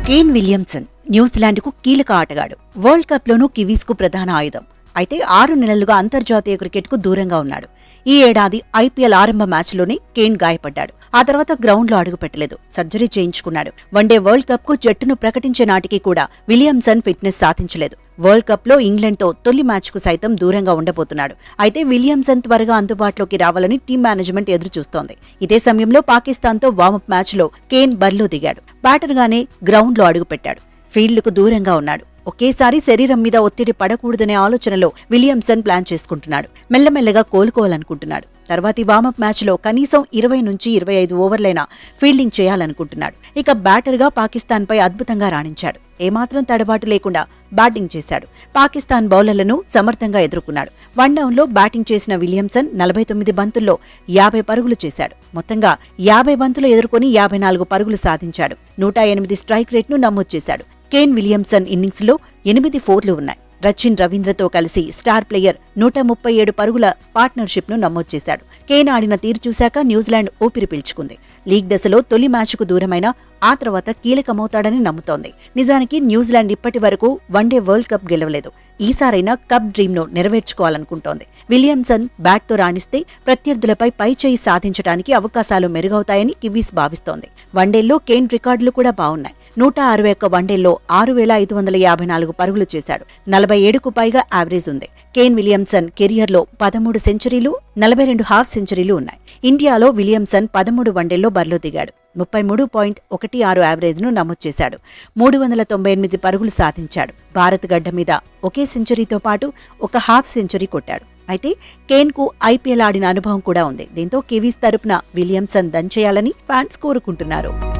Kane Williamson న్యూజిలాండ్కు కీలక ఆటగాడు world కప్లోనూ కివీస్కు ప్రధాన ఆయుధం అయితే ఆరు నెలలుగా అంతర్జాతీయ క్రికెట్కు దూరంగా ఉన్నాడు ఈ ఏడాది ఐపీఎల్ ఆరంభ మ్యాచ్లోనే కేన్ గాయపడ్డాడు ఆ తర్వాత గ్రౌండ్లో అడుగుపెట్టలేదు సర్జరీ చేయించుకున్నాడు వన్డే వరల్డ్ కప్కు జట్టును ప్రకటించే నాటికి కూడా విలియమ్సన్ ఫిట్నెస్ సాధించలేదు వరల్డ్ కప్లో ఇంగ్లాండ్తో తొలి మ్యాచ్కు సైతం దూరంగా ఉండబోతున్నాడు అయితే విలియమ్సన్ త్వరగా అందుబాటులోకి రావాలని టీం మేనేజ్మెంట్ ఎదురు చూస్తోంది ఇదే సమయంలో పాకిస్తాన్తో వార్మప్ మ్యాచ్లో కేన్ బరిలో దిగాడు బ్యాటర్గానే గ్రౌండ్లో అడుగుపెట్టాడు ఫీల్డ్కు దూరంగా ఉన్నాడు ఒకేసారి శరీరం మీద ఒత్తిడి పడకూడదనే ఆలోచనలో విలియమ్సన్ ప్లాన్ చేసుకుంటున్నాడు మెల్లమెల్లగా కోలుకోవాలనుకుంటున్నాడు తర్వాతి వామప్ మ్యాచ్లో కనీసం ఇరవై నుంచి ఇరవై ఐదు ఓవర్లైనా ఫీల్డింగ్ చేయాలనుకుంటున్నాడు ఇక బ్యాటర్గా పాకిస్తాన్పై అద్భుతంగా రాణించాడు ఏమాత్రం తడబాటు లేకుండా బ్యాటింగ్ చేశాడు పాకిస్తాన్ బౌలర్లను సమర్థంగా ఎదుర్కొన్నాడు వన్ డౌన్లో బ్యాటింగ్ చేసిన విలియమ్సన్ నలభై తొమ్మిది బంతుల్లో యాభై పరుగులు చేశాడు మొత్తంగా యాభై బంతులు ఎదుర్కొని యాభై నాలుగు పరుగులు సాధించాడు నూట ఎనిమిది స్ట్రైక్ రేట్ను నమోదు చేశాడు కేన్ విలియమ్సన్ ఇన్నింగ్స్లో ఎనిమిది ఫోర్లు ఉన్నాయి రచిన్ రవీంద్రతో కలిసి స్టార్ ప్లేయర్ నూట ముప్పై ఏడు పరుగుల పార్ట్నర్షిప్ను నమోదు చేశాడు కేన్ ఆడిన తీరు చూశాక న్యూజిలాండ్ ఊపిరి పీల్చుకుంది లీగ్ దశలో తొలి మ్యాచ్కు దూరమైన ఆ తర్వాత కీలకమవుతాడని నమ్ముతోంది నిజానికి న్యూజిలాండ్ ఇప్పటి వరకు వన్డే వరల్డ్ కప్ గెలవలేదు ఈసారైనా కప్ డ్రీమ్ను నెరవేర్చుకోవాలనుకుంటోంది విలియమ్సన్ బ్యాట్తో రాణిస్తే ప్రత్యర్థులపై పైచేయి సాధించడానికి అవకాశాలు మెరుగవుతాయని కివీస్ భావిస్తోంది వన్డేల్లో కేన్ రికార్డులు కూడా బాగున్నాయి నూట అరవై ఒక్క వన్డేల్లో ఆరు వేల ఐదు వందల యాభై నాలుగు పరుగులు చేశాడు నలభై ఏడుకు పైగా యావరేజ్ ఉంది కేన్ విలియమ్సన్ కెరియర్లో పదమూడు సెంచరీలు నలభై రెండు హాఫ్ సెంచరీలు ఉన్నాయి ఇండియాలో విలియమ్సన్ పదమూడు వన్డేల్లో బరిలో దిగాడు ముప్పై మూడు పాయింట్ ఒకటి ఆరు యావరేజ్ను నమోదు చేశాడు మూడు వందల తొంభై ఎనిమిది పరుగులు సాధించాడు భారత్ గడ్డ మీద ఒకే సెంచరీతో పాటు ఒక హాఫ్ సెంచరీ కొట్టాడు అయితే కేన్కు ఐపీఎల్ ఆడిన అనుభవం కూడా ఉంది దీంతో కివీస్ తరపున విలియమ్సన్ దంచేయాలని ఫ్యాన్స్ కోరుకుంటున్నారు